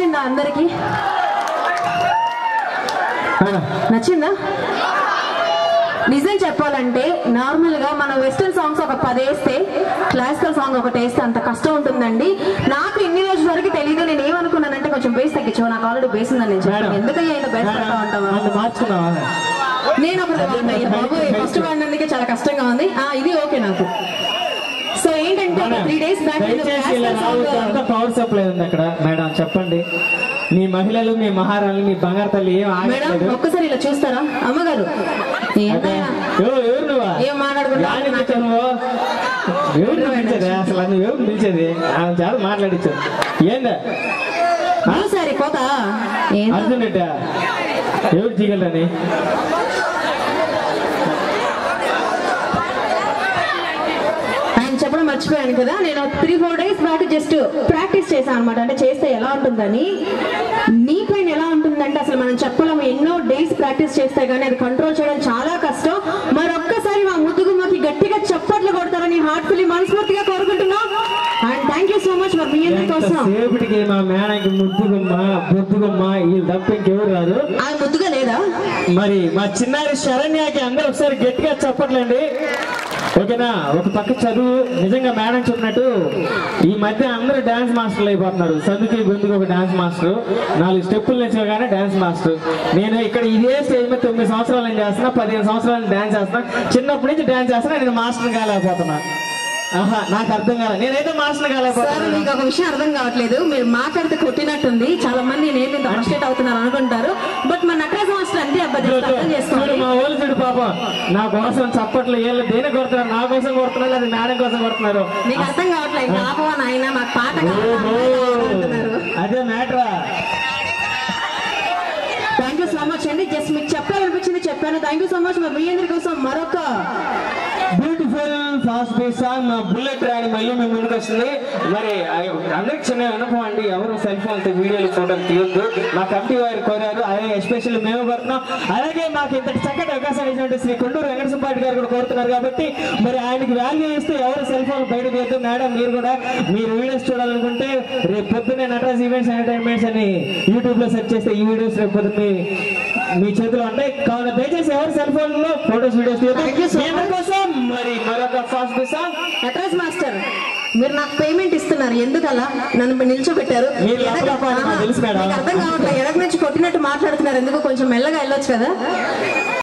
నచ్చిందా అందరికి నచ్చిందా నిజం చెప్పాలంటే నార్మల్ గా మన వెస్టర్న్ సాంగ్స్ ఒక పది వేస్తే క్లాసికల్ సాంగ్ ఒకటి వేస్తే అంత కష్టం ఉంటుందండి నాకు ఇన్ని రోజుల వరకు తెలియదు నేను ఏమనుకున్నానంటే కొంచెం బేస్ తగ్గించావు నాకు ఆల్రెడీ బేస్ ఉందని నేను చెప్పాను ఎందుకయ్యా ఇంత బేస్ పెడతా ఉంటావా నన్ను మార్చుకున్నావా నేను ఒకటి బాగున్నాయి బాబు ఫస్ట్ పాడినందుకే చాలా కష్టంగా ఉంది ఆ ఇది ఓకే నాకు సో ఏంటంటే ఒక త్రీ డేస్ బ్యాక్ దయచేసి ఇలా రావద్దు అంత పవర్ సప్లై ఉంది అక్కడ మేడం చెప్పండి మీ మహిళలు మీ మహారాణులు మీ బంగారు తల్లి ఏం మేడం ఆగట్లేదు ఒక్కసారి ఇలా చూస్తారా అమ్మగారు అదే. ఏంటయ్యా? ఎవరు ఎవరు నువ్వా ఏం మాట్లాడుకుంటున్నావు? యాని పిలిచావు నువ్వు ఎవరు పిలిచేది అసలు నువ్వు ఎవరు పిలిచేది ఆమె చాలా మాట్లాడించావు ఏందా బ్లూ సారీ పోతా ఏందో. అర్జున్ రెడ్డి ఎవరు దిగలని ఆయన చెప్పడం మర్చిపోయాను కదా నేను three four days back just practice చేశాను అనమాట అంటే చేస్తే ఎలా ఉంటుందని నీ పైన ఎలా ఉంటుందంటే అసలు మనం చెప్పలేము ఎన్నో డేస్ ప్రాక్టీస్ చేస్తే కానీ అది కంట్రోల్ చేయడం చాలా కష్టం మరొక్కసారి మా ముద్దుగుమ్మకి గట్టిగా చప్పట్లు కొడతారని హార్ట్ఫుల్లీ మనస్ఫూర్తిగా కోరుకుంటున్నాం and thank you so much మరి మీ అందరి కోసం సేపటికి మా మేడకి ముద్దుగుమ్మ బొద్దుగుమ్మ వీళ్ళు తప్ప ఇంకెవరు రాదు ఆ ముద్దుగా లేదా మరి మా చిన్నారి శరణ్యకి అందరూ ఒకసారి గట్టిగా చెప్పట్లండి ఓకేనా ఒక పక్క చదువు నిజంగా మేడం చెప్పినట్టు ఈ మధ్య అందరూ డాన్స్ మాస్టర్లు అయిపోతున్నారు చదువుకి గొంతుకు ఒక డాన్స్ మాస్టర్ నాలుగు స్టెప్పులు నేర్చుకోగానే డాన్స్ మాస్టర్ నేను ఇక్కడ ఇదే స్టేజ్ మీద తొమ్మిది సంవత్సరాలు నేను చేస్తున్నా పదిహేను సంవత్సరాలు డాన్స్ చేస్తున్నా చిన్నప్పటి నుంచి డాన్స్ చేస్తున్నా నేను మాస్టర్ కాలేకపోతున్నా ఆహా నాకు అర్థం కాలే నేనైతే మాస్టర్ సార్ కాలేకపోతున్నా మీకు ఒక విషయం అర్థం కావట్లేదు మీరు మాట్లాడితే కొట్టినట్టుంది చాలా మంది నేను ఇంత ఫ్రస్ట్రేట్ అవుతున్నారు అనుకుంటారు బట్ మా నటరాజ మాస్టర్ అంతే అబ్బాయి చూడు, అర్థం చూడు చేసుకోండి మా వాళ్ళు చూడు పాపం నా కోసం చప్పట్లు వీళ్ళు దేని కొడుతున్నారు నా కోసం కొడుతున్నారు లేదా మేడం కోసం కొడుతున్నారు మీకు అర్థం కావట్లేదు ఇంకా ఆపవా నాయన మాకు పాట ఓహో అంటున్నారు అదే మ్యాటరా థ్యాంక్ యూ సో మచ్ అండి జస్ట్ మీకు చెప్పాలనిపించింది చెప్పాను థ్యాంక్ యూ సో మచ్ మరి మీ అందరి కోసం మరొక బ్యూటిఫుల్ ఫాస్ట్ బీట్ సాంగ్ మా బుల్లెట్ రాని మళ్ళీ మీ ముందుకు వస్తుంది మరి ఆ- అందరికి చిన్న అనుభవం అండి ఎవరు సెల్ ఫోన్ తో వీడియోలు ఫోటోలు తీయొద్దు మా కమిటీ వారు కోరారు అలాగే ఎస్పెషల్లీ మేము కోరుతున్నాం అలాగే మాకు ఇంతటి చక్కటి అవకాశం ఇచ్చినట్టు శ్రీ కొండూరు వెంకట సుబ్బారెడ్డి గారు కూడా కోరుతున్నారు కాబట్టి మరి ఆయనకి వాల్యూ ఇస్తూ ఎవరు సెల్ ఫోన్ బయట తీయద్దు మేడం మీరు కూడా మీరు వీడియోస్ చూడాలనుకుంటే రేపు పొద్దున్నే నటరాజ్ ఈవెంట్స్ ఎంటర్టైన్మెంట్స్ అని యూట్యూబ్ లో సెర్చ్ చేస్తే ఈ వీడియోస్ రేపు పొద్దున్న మీ మీ చేతిలో ఉంటాయి కావున దయచేసి ఎవరు సెల్ ఫోన్ లో photos videos Thank you so తీయద్దు much. కోసం మరి మరొక ఫాస్ట్ సాంగ్ నటరాజ్ మాస్టర్ మీరు నాకు పేమెంట్ ఇస్తున్నారు ఎందుకలా నన్ను నిల్చోబెట్టారు మీరు ఎనక- లోపల నాకు ఆహా, తెలుసు మేడం. మీకు అర్థం కావట్లేదు ఎనక నుంచి కొట్టినట్టు మాట్లాడుతున్నారు ఎందుకు కొంచెం మెల్లగా వెళ్ళొచ్చు కదా